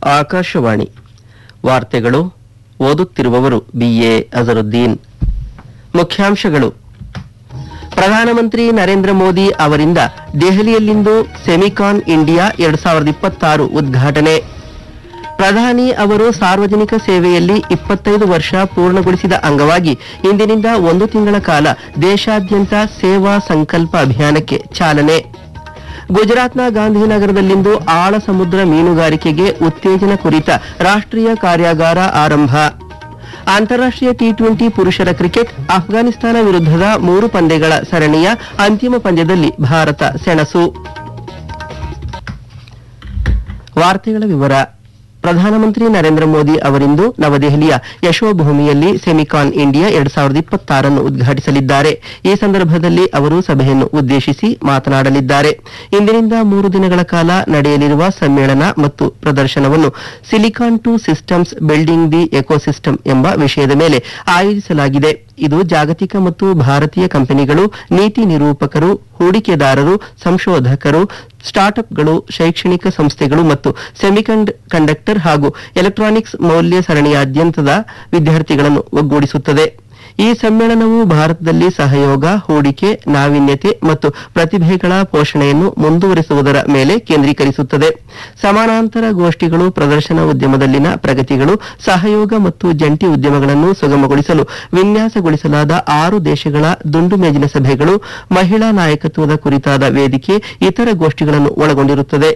ಆಕಾಶವಾಣಿ ವಾರ್ತೆಗಳು ಓದುತ್ತಿರುವವರು ಬಿಎ ಅಜರುದ್ದೀನ್ ಮುಖ್ಯಾಂಶಗಳು ಪ್ರಧಾನಮಂತ್ರಿ ನರೇಂದ್ರ ಮೋದಿ ಅವರಿಂದ ದೆಹಲಿಯಲ್ಲಿಂದು ಸೆಮಿಕಾನ್ ಇಂಡಿಯಾ ಎರಡ್ ಸಾವಿರದ ಇಪ್ಪತ್ತಾರು ಉದ್ಘಾಟನೆ ಪ್ರಧಾನಿ ಅವರು ಸಾರ್ವಜನಿಕ ಸೇವೆಯಲ್ಲಿ ಇಪ್ಪತ್ತೈದು ವರ್ಷ ಪೂರ್ಣಗೊಳಿಸಿದ ಅಂಗವಾಗಿ ಇಂದಿನಿಂದ ಒಂದು ತಿಂಗಳ ಕಾಲ ದೇಶಾದ್ಯಂತ ಸೇವಾ ಸಂಕಲ್ಪ ಅಭಿಯಾನಕ್ಕೆ ಚಾಲನೆ ಗುಜರಾತ್ನ ಗಾಂಧಿನಗರದಲ್ಲಿಂದು ಆಳ ಸಮುದ್ರ ಮೀನುಗಾರಿಕೆಗೆ ಉತ್ತೇಜನ ಕುರಿತ ರಾಷ್ಟ್ರೀಯ ಕಾರ್ಯಾಗಾರ ಆರಂಭ ಅಂತಾರಾಷ್ಟ್ರೀಯ ಟಿ ಟ್ವೆಂಟಿ ಪುರುಷರ ಕ್ರಿಕೆಟ್ ಅಫ್ಘಾನಿಸ್ತಾನ ವಿರುದ್ಧದ ಮೂರು ಪಂದ್ಯಗಳ ಸರಣಿಯ ಅಂತಿಮ ಪಂದ್ಯದಲ್ಲಿ ಭಾರತ ಸೆಣಸು ವಾರ್ತೆಗಳ ವಿವರ ಪ್ರಧಾನಮಂತ್ರಿ ನರೇಂದ್ರ ಮೋದಿ ಅವರಿಂದು ನವದೆಹಲಿಯ ಯಶೋಭೂಮಿಯಲ್ಲಿ ಸೆಮಿಕಾನ್ ಇಂಡಿಯಾ ಎರಡ್ ಸಾವಿರದ ಇಪ್ಪತ್ತಾರನ್ನು ಉದ್ಘಾಟಿಸಲಿದ್ದಾರೆ ಈ ಸಂದರ್ಭದಲ್ಲಿ ಅವರು ಸಭೆಯನ್ನು ಉದ್ದೇಶಿಸಿ ಮಾತನಾಡಲಿದ್ದಾರೆ ಇಂದಿನಿಂದ ಮೂರು ದಿನಗಳ ಕಾಲ ನಡೆಯಲಿರುವ ಸಮ್ಮೇಳನ ಮತ್ತು ಪ್ರದರ್ಶನವನ್ನು silicon to systems building the ecosystem ಎಂಬ ವಿಷಯದ ಮೇಲೆ ಆಯೋಜಿಸಲಾಗಿದೆ ಇದು ಜಾಗತಿಕ ಮತ್ತು ಭಾರತೀಯ ಕಂಪನಿಗಳು ನೀತಿ ನಿರೂಪಕರು ಹೂಡಿಕೆದಾರರು ಸಂಶೋಧಕರು ಸ್ಟಾರ್ಟ್ಅಪ್ಗಳು ಶೈಕ್ಷಣಿಕ ಸಂಸ್ಥೆಗಳು ಮತ್ತು ಸೆಮಿಕಂಡ್ ಕಂಡಕ್ಟರ್ ಹಾಗೂ ಎಲೆಕ್ಟ್ರಾನಿಕ್ಸ್ ಮೌಲ್ಯ ಸರಣಿಯಾದ್ಯಂತದ ವಿದ್ಯಾರ್ಥಿಗಳನ್ನು ಒಗ್ಗೂಡಿಸುತ್ತದೆ ಈ ಸಮ್ಮೇಳನವು ಭಾರತದಲ್ಲಿ ಸಹಯೋಗ ಹೂಡಿಕೆ ನಾವೀನ್ಯತೆ ಮತ್ತು ಪ್ರತಿಭೆಗಳ ಪೋಷಣೆಯನ್ನು ಮುಂದುವರಿಸುವುದರ ಮೇಲೆ ಕೇಂದ್ರೀಕರಿಸುತ್ತದೆ ಸಮಾನಾಂತರ ಗೋಷ್ಠಿಗಳು ಪ್ರದರ್ಶನ ಉದ್ಯಮದಲ್ಲಿನ ಪ್ರಗತಿಗಳು ಸಹಯೋಗ ಮತ್ತು ಜಂಟಿ ಉದ್ಯಮಗಳನ್ನು ಸುಗಮಗೊಳಿಸಲು ವಿನ್ಯಾಸಗೊಳಿಸಲಾದ ಆರು ದೇಶಗಳ ದುಂಡು ಮೇಜಿನ ಸಭೆಗಳು ಮಹಿಳಾ ನಾಯಕತ್ವದ ಕುರಿತಾದ ವೇದಿಕೆ ಇತರ ಗೋಷ್ಠಿಗಳನ್ನು ಒಳಗೊಂಡಿರುತ್ತದೆ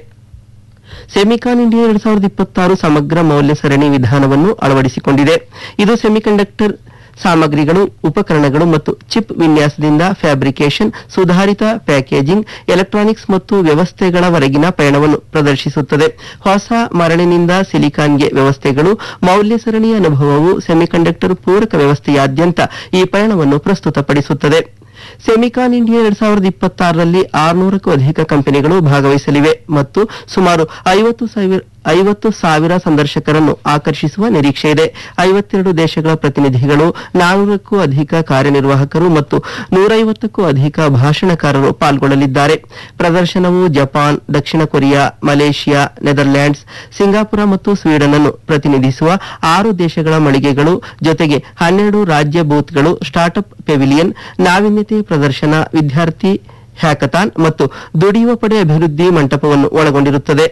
ಸೆಮಿಕಾನ್ ಇಂಡಿಯಾ ಎರಡ್ ಸಾವಿರದ ಇಪ್ಪತ್ತಾರು ಸಮಗ್ರ ಮೌಲ್ಯ ಸರಣಿ ವಿಧಾನವನ್ನು ಅಳವಡಿಸಿಕೊಂಡಿದೆ ಇದು ಸೆಮಿಕಂಡಕ್ಟರ್ ಸಾಮಗ್ರಿಗಳು ಉಪಕರಣಗಳು ಮತ್ತು ಚಿಪ್ ವಿನ್ಯಾಸದಿಂದ ಫ್ಯಾಬ್ರಿಕೇಶನ್ ಸುಧಾರಿತ ಪ್ಯಾಕೇಜಿಂಗ್ ಎಲೆಕ್ಟ್ರಾನಿಕ್ಸ್ ಮತ್ತು ವ್ಯವಸ್ಥೆಗಳವರೆಗಿನ ಪಯಣವನ್ನು ಪ್ರದರ್ಶಿಸುತ್ತದೆ ಹೊಸ ಮರಳಿನಿಂದ ಸಿಲಿಕಾನ್ಗೆ ವ್ಯವಸ್ಥೆಗಳು ಮೌಲ್ಯ ಸರಣಿಯ ಅನುಭವವು ಸೆಮಿಕಂಡಕ್ಟರ್ ಪೂರಕ ವ್ಯವಸ್ಥೆಯಾದ್ಯಂತ ಈ ಪಯಣವನ್ನು ಪ್ರಸ್ತುತಪಡಿಸುತ್ತದೆ ಸೆಮಿಕಾನ್ ಇಂಡಿಯಾ ಎರಡ್ ಸಾವಿರದ ಇಪ್ಪತ್ತಾರರಲ್ಲಿ ಆರುನೂರಕ್ಕೂ ಅಧಿಕ ಕಂಪನಿಗಳು ಭಾಗವಹಿಸಲಿವೆ ಮತ್ತು ಸುಮಾರು ಐವತ್ತು ಸಾವಿರ ಐವತ್ತು ಸಾವಿರ ಸಂದರ್ಶಕರನ್ನು ಆಕರ್ಷಿಸುವ ನಿರೀಕ್ಷೆ ಇದೆ ಐವತ್ತೆರಡು ದೇಶಗಳ ಪ್ರತಿನಿಧಿಗಳು ನಾನೂರಕ್ಕೂ ಅಧಿಕ ಕಾರ್ಯನಿರ್ವಾಹಕರು ಮತ್ತು ನೂರೈವತ್ತಕ್ಕೂ ಅಧಿಕ ಭಾಷಣಕಾರರು ಪಾಲ್ಗೊಳ್ಳಲಿದ್ದಾರೆ ಪ್ರದರ್ಶನವು ಜಪಾನ್ ದಕ್ಷಿಣ ಕೊರಿಯಾ ಮಲೇಷಿಯಾ ನೆದರ್ಲ್ಯಾಂಡ್ಸ್ ಸಿಂಗಾಪುರ ಮತ್ತು ಸ್ವೀಡನ್ ಅನ್ನು ಪ್ರತಿನಿಧಿಸುವ ಆರು ದೇಶಗಳ ಮಳಿಗೆಗಳು ಜೊತೆಗೆ ಹನ್ನೆರಡು ರಾಜ್ಯ ಬೂತ್ಗಳು ಸ್ಟಾರ್ಟ್ಅಪ್ ಪೆವಿಲಿಯನ್ ನಾವೀನ್ಯತೆ ಪ್ರದರ್ಶನ ವಿದ್ಯಾರ್ಥಿ ಹ್ಯಾಕಥಾನ್ ಮತ್ತು ದುಡಿಯುವ ಪಡೆ ಅಭಿವೃದ್ಧಿ ಮಂಟಪವನ್ನು ಒಳಗೊಂಡಿರುತ್ತದೆ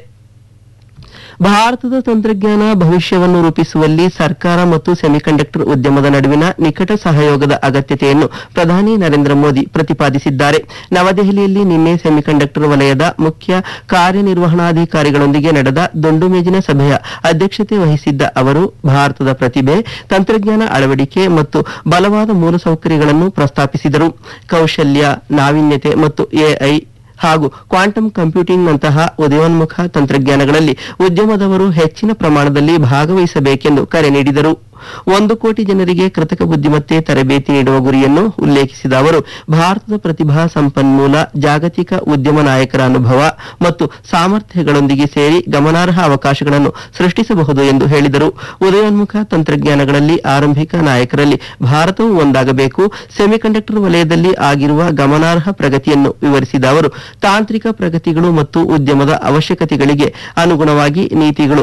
ಭಾರತದ ತಂತ್ರಜ್ಞಾನ ಭವಿಷ್ಯವನ್ನು ರೂಪಿಸುವಲ್ಲಿ ಸರ್ಕಾರ ಮತ್ತು ಸೆಮಿಕಂಡಕ್ಟರ್ ಉದ್ಯಮದ ನಡುವಿನ ನಿಕಟ ಸಹಯೋಗದ ಅಗತ್ಯತೆಯನ್ನು ಪ್ರಧಾನಿ ನರೇಂದ್ರ ಮೋದಿ ಪ್ರತಿಪಾದಿಸಿದ್ದಾರೆ ನವದೆಹಲಿಯಲ್ಲಿ ನಿನ್ನೆ ಸೆಮಿಕಂಡಕ್ಟರ್ ವಲಯದ ಮುಖ್ಯ ಕಾರ್ಯನಿರ್ವಹಣಾಧಿಕಾರಿಗಳೊಂದಿಗೆ ನಡೆದ ದುಂಡು ಮೇಜಿನ ಸಭೆಯ ಅಧ್ಯಕ್ಷತೆ ವಹಿಸಿದ್ದ ಅವರು ಭಾರತದ ಪ್ರತಿಭೆ ತಂತ್ರಜ್ಞಾನ ಅಳವಡಿಕೆ ಮತ್ತು ಬಲವಾದ ಮೂಲಸೌಕರ್ಯಗಳನ್ನು ಪ್ರಸ್ತಾಪಿಸಿದರು ಕೌಶಲ್ಯ ನಾವೀನ್ಯತೆ ಮತ್ತು ಎಐ ಹಾಗೂ ಕ್ವಾಂಟಮ್ ಕಂಪ್ಯೂಟಿಂಗ್ನಂತಹ ಉದಯೋನ್ಮುಖ ತಂತ್ರಜ್ಞಾನಗಳಲ್ಲಿ ಉದ್ಯಮದವರು ಹೆಚ್ಚಿನ ಪ್ರಮಾಣದಲ್ಲಿ ಭಾಗವಹಿಸಬೇಕೆಂದು ಕರೆ ನೀಡಿದರು ಒಂದು ಕೋಟಿ ಜನರಿಗೆ ಕೃತಕ ಬುದ್ಧಿಮತ್ತೆ ತರಬೇತಿ ನೀಡುವ ಗುರಿಯನ್ನು ಉಲ್ಲೇಖಿಸಿದ ಅವರು ಭಾರತದ ಪ್ರತಿಭಾ ಸಂಪನ್ಮೂಲ ಜಾಗತಿಕ ಉದ್ಯಮ ನಾಯಕರ ಅನುಭವ ಮತ್ತು ಸಾಮರ್ಥ್ಯಗಳೊಂದಿಗೆ ಸೇರಿ ಗಮನಾರ್ಹ ಅವಕಾಶಗಳನ್ನು ಸೃಷ್ಟಿಸಬಹುದು ಎಂದು ಹೇಳಿದರು ಉದಯೋನ್ಮುಖ ತಂತ್ರಜ್ಞಾನಗಳಲ್ಲಿ ಆರಂಭಿಕ ನಾಯಕರಲ್ಲಿ ಭಾರತವು ಒಂದಾಗಬೇಕು ಸೆಮಿಕಂಡಕ್ಟರ್ ವಲಯದಲ್ಲಿ ಆಗಿರುವ ಗಮನಾರ್ಹ ಪ್ರಗತಿಯನ್ನು ವಿವರಿಸಿದ ಅವರು ತಾಂತ್ರಿಕ ಪ್ರಗತಿಗಳು ಮತ್ತು ಉದ್ಯಮದ ಅವಶ್ಯಕತೆಗಳಿಗೆ ಅನುಗುಣವಾಗಿ ನೀತಿಗಳು